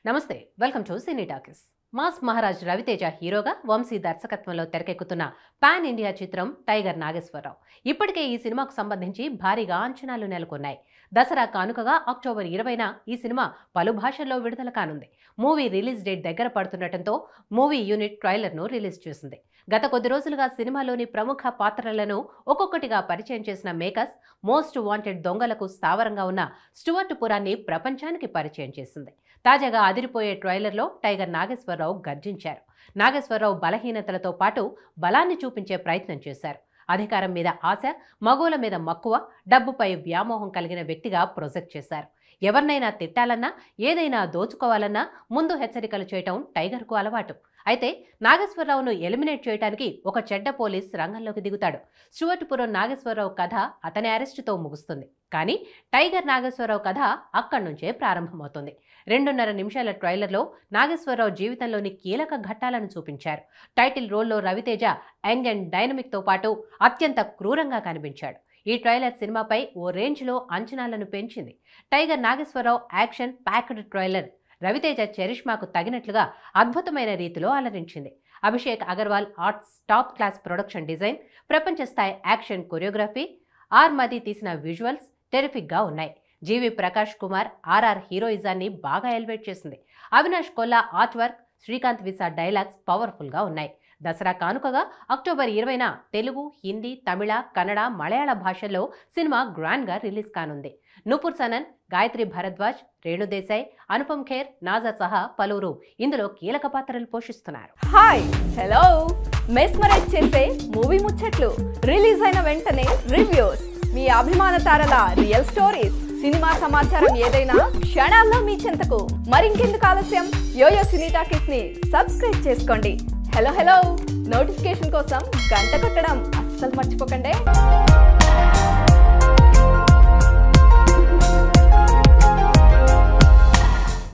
నమస్తే welcome to cine talkies mass Maharaj Ravi Teja హీరోగా వంశీ దర్శకత్వంలో తెరకెక్కుతున్న పాన్ ఇండియా చిత్రం టైగర్ నాగేశ్వరరావు ఇప్పటికే ఈ సినిమాకు సంబంధించి భారీగా అంచనాలు నెలకొన్నాయి దసరా కానుకగా అక్టోబర్ ఇరవైన ఈ సినిమా పలు భాషల్లో విడుదల కానుంది మూవీ రిలీజ్ డేట్ దగ్గర పడుతుండటంతో మూవీ యూనిట్ ట్రైలర్ను రిలీజ్ చేసింది గత కొద్ది రోజులుగా సినిమాలోని ప్రముఖ పాత్రలను ఒక్కొక్కటిగా పరిచయం చేసిన మేకర్స్ మోస్ట్ వాంటెడ్ దొంగలకు స్థావరంగా ఉన్న స్టువర్ట్ పురాన్ని ప్రపంచానికి పరిచయం చేసింది తాజాగా అదిరిపోయే ట్రైలర్లో టైగర్ నాగేశ్వరరావు గర్జించారు నాగేశ్వరరావు బలహీనతలతో పాటు బలాన్ని చూపించే ప్రయత్నం చేశారు అధికారం మీద ఆశ మగోల మీద మక్కువ డబ్బుపై వ్యామోహం కలిగిన వ్యక్తిగా ప్రొజెక్ట్ చేశారు ఎవరినైనా తిట్టాలన్నా ఏదైనా దోచుకోవాలన్నా ముందు హెచ్చరికలు చేయటం టైగర్కు అలవాటు అయితే నాగేశ్వరరావును ఎలిమినేట్ చేయడానికి ఒక చెడ్డ పోలీస్ రంగంలోకి దిగుతాడు స్టువర్ట్పురం నాగేశ్వరరావు కథ అతని అరెస్టుతో ముగుస్తుంది కానీ టైగర్ నాగేశ్వరరావు కథ అక్కడి నుంచే ప్రారంభమవుతుంది రెండున్నర నిమిషాల ట్రైలర్లో నాగేశ్వరరావు జీవితంలోని కీలక ఘట్టాలను చూపించారు టైటిల్ రోల్లో రవితేజ యంగ్ అండ్ డైనమిక్తో పాటు అత్యంత క్రూరంగా కనిపించాడు ఈ ట్రైలర్ సినిమాపై ఓ రేంజ్లో అంచనాలను పెంచింది tiger Nageswara Rao action packed trailer Ravi Teja చరిష్మాకు తగినట్లుగా అద్భుతమైన రీతిలో అలరించింది Abhishek Agarwal arts top class production design ప్రపంచ స్థాయి యాక్షన్ కొరియోగ్రఫీ ఆర్ మది తీసిన విజువల్స్ టెరిఫిక్గా ఉన్నాయి జీవి ప్రకాష్ కుమార్ ఆర్ఆర్ హీరోయిజాన్ని బాగా ఎలివేట్ చేసింది Avinash Kolla art work Srikanth Visa dialogues పవర్ఫుల్గా ఉన్నాయి దసరా కానుకగా అక్టోబర్ ఇరవైన తెలుగు హిందీ తమిళ కన్నడ మలయాళ భాషల్లో సినిమా గ్రాండ్గా రిలీజ్ కానుంది నూపూర్ సనన్ గాయత్రి భరద్వాజ్ రేణుదేశాయ్ అనుపమ్ ఖేర్ నాజా సహా పలువురు ఇందులో కీలక పాత్రలు పోషిస్తున్నారు హాయ్ హలో మెస్మరైజ్ చేసే మూవీ ముచ్చట్లు రిలీజ్ అయిన వెంటనే రివ్యూస్ మీ అభిమాన తారల రియల్ స్టోరీస్ సినిమా సమాచారం ఏదైనా క్షణాల్లో మీ చెంతకు మరింకెందుకు ఆలస్యం యోయో సినీ టాకీస్ ని సబ్స్క్రైబ్ చేసుకోండి హలో హలో నోటిఫికేషన్ కోసం గంట కొట్టడం అస్సలు మర్చిపోకండి